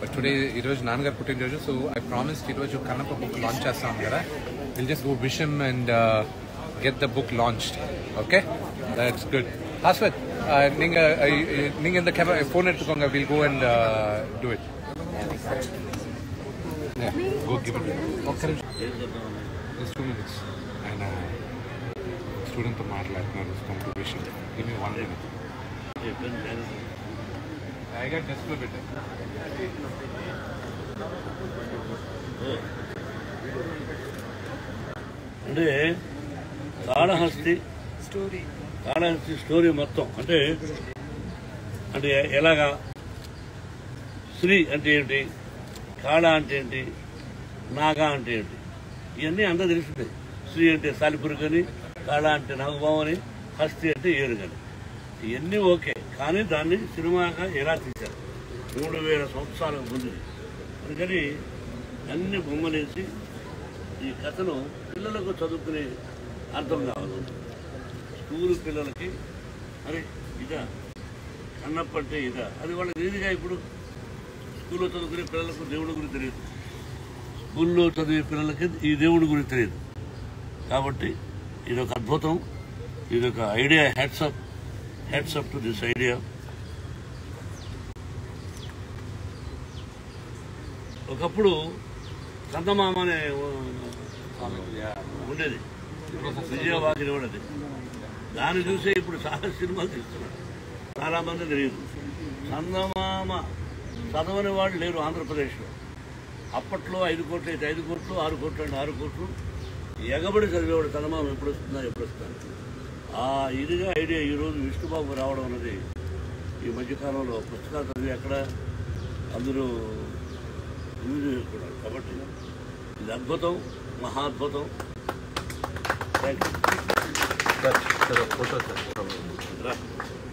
today ఈరోజు నాన్నగారు పుట్టినరోజు సో ఐ ప్రామిస్ ఈరోజు కన్నప్ప బుక్ లాంచ్ చేస్తాం కదా విల్ జస్ట్ గో విషమ్ and get the book launched okay that's good ஹாஸ்வத் நீங்க uh, நீங்க இந்த கேமரா ஃபோன் எடுத்துக்கோங்க will go and do it go give it ఒక్క నిమిషం జస్ట్ టూ మినిట్స్ ఆయన స్టూడెంట్తో మాట్లాడుతున్నారు computation give me one minute ఐగా డెస్క్లో పెట్టాను అంటే కాళహస్తి స్టోరీ కాళహస్తి స్టోరీ మొత్తం అంటే అంటే ఎలాగా శ్రీ అంటే ఏంటి కాళ అంటే ఏంటి నాగా అంటే ఏంటి ఇవన్నీ అందరూ తెలుస్తుంది శ్రీ అంటే సాలిపురుగని కాళ అంటే నాగబావం అని హస్తి అంటే ఏరుగని ఇవన్నీ ఓకే కానీ దాన్ని సినిమాగా ఎలా తీశారు మూడు వేల సంవత్సరాలకు ముందు అందుకని అన్ని బొమ్మలేసి ఈ కథను పిల్లలకు చదువుకునే అర్థం కావాలి స్కూల్ పిల్లలకి అరే ఇదా అన్నప్పంటే ఇదా అది వాళ్ళకి తెలియదుగా ఇప్పుడు స్కూల్లో చదువుకునే పిల్లలకు దేవుడి గురించి తెలియదు స్కూల్లో చదివే పిల్లలకి ఈ దేవుడి గురించి తెలియదు కాబట్టి ఇది ఒక అద్భుతం ఇది ఒక idea heads up heads up to this idea ఒకప్పుడు చందమామ అనే ఉండేది విజయవాహిని ఉండేది దాన్ని చూసే ఇప్పుడు చాలా సినిమాలు తీస్తున్నారు చాలా మంది తెలియదు చందమామ చదవని వాళ్ళు లేరు ఆంధ్రప్రదేశ్లో అప్పట్లో ఐదు కోట్లు అయితే ఐదు కోట్లు ఆరు కోట్లు అంటే ఆరు కోట్లు ఎగబడి చదివేవాడు చందమామ ఎప్పుడు వస్తుందా ఎప్పుడు వస్తుందా ఆ ఇదిగా ఐడియా ఈరోజు విష్ణుబాబు రావడం అన్నది ఈ మధ్యకాలంలో పుస్తకాలు చదివి ఎక్కడ అందరూ యూజ్ చేసుకున్నారు కాబట్టి ఇది అద్భుతం మహాద్భుతం thank you sir photo sir రా